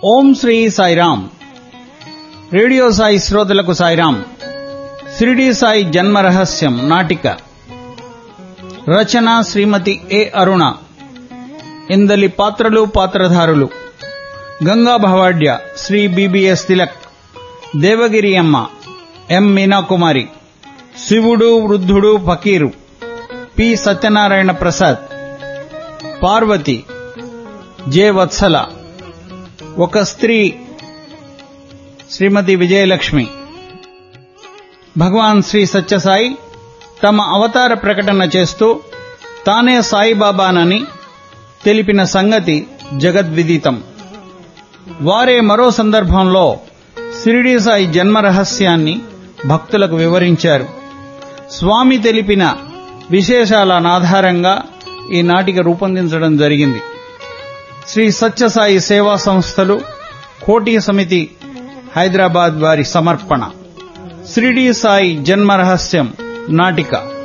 ఓం Shri Sairam radio Sai శ్రోతలకు సాయిరామ్ షిరిడి సాయి జన్మ రహస్యం నాటిక రచన శ్రీమతి ఏ అరుణ ఇందలి పాత్రలు పాత్రధారులు గంగా భవాడ్య శ్రీ బిబిఎస్ తిలక్ దేవగిరి అమ్మ ఎం మీనాకుమారి శివుడు వృద్ధుడు ఫకీరు పి సత్యనారాయణ ప్రసాద్ పార్వతి జె వత్సల ఒక స్త్రీ శ్రీమతి విజయలక్ష్మి భగవాన్ శ్రీ సత్యసాయి తమ అవతార ప్రకటన చేస్తూ తానే సాయిబాబానని తెలిపిన సంగతి జగద్విదితం వారే మరో సందర్భంలో సిరిడి సాయి జన్మ రహస్యాన్ని భక్తులకు వివరించారు స్వామి తెలిపిన విశేషాల ఆధారంగా ఈ నాటిక రూపొందించడం జరిగింది శ్రీ సత్యసాయి సేవా సంస్థలు కోటి సమితి హైదరాబాద్ వారి సమర్పణ శ్రీడి సాయి జన్మ రహస్యం నాటిక